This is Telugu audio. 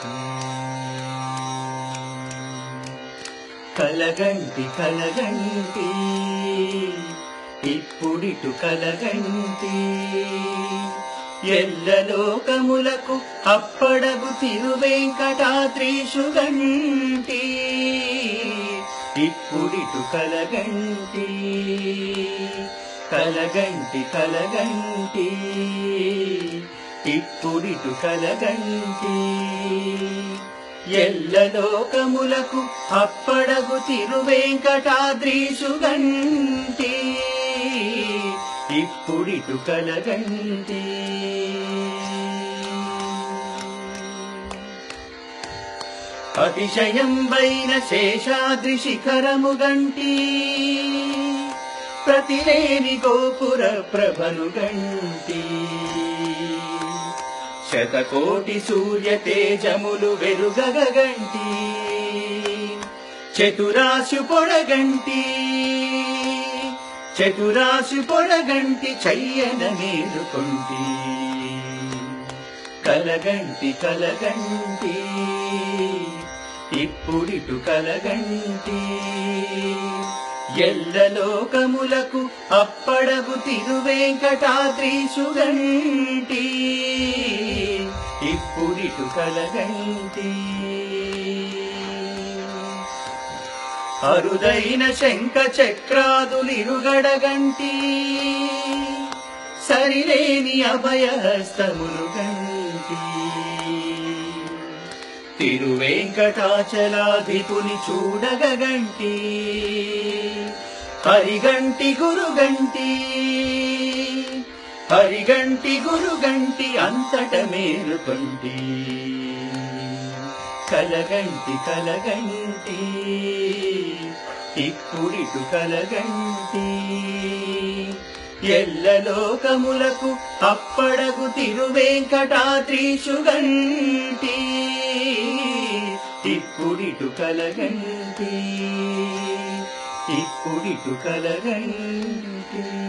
కలగంటి కలగంటి ఇప్పుడిటు కలగంటి ఎల్లలోకములకు అప్పడగు తిరువెంకటాద్రీషు గంటి ఇప్పుడిటు కలగంటి కలగంటి కలగంటి ఇప్పుడిటు కలగంటి ఎల్లలోకములకు అప్పడగు తిరువెంకటాద్రీషు గంటి ఇప్పుడిటు కలగంటి అతిశయం వైన శేషాద్రి శిఖరము గంటి ప్రతిలేని గోపుర ప్రభను గంటి శతకోటి సూర్య తేజములు వెరుగగంటి చతురాశు పొడగంటి చతురాశు పొడగంటి చెయ్యన మేలుకొంటి కలగంటి కలగంటి ఇప్పుడిటు కలగంటి ఎల్లలోకములకు అప్పడగు తిరువెంకటాద్రీషు గంటి ఇప్పుడిటు కలగంటి అరుదైన శంఖ చక్రాదులిరుగడగంటి సరిలేని అభయహస్తములు గంటి తిరువెంకటాచలాధిపుని చూడగంటి హరిగంటి గురుగంటి హరిగంటి గురుగంటి అంతట మేలుకొంటి కలగంటి కలగంటి ఇప్పుడిటు కలగంటి ఎల్లలోకములకు అప్పడగు తిరువెంకటాద్రీషు గంటి ఇప్పుడిటు కలగంటి ఇప్పుడిటు కలగంటి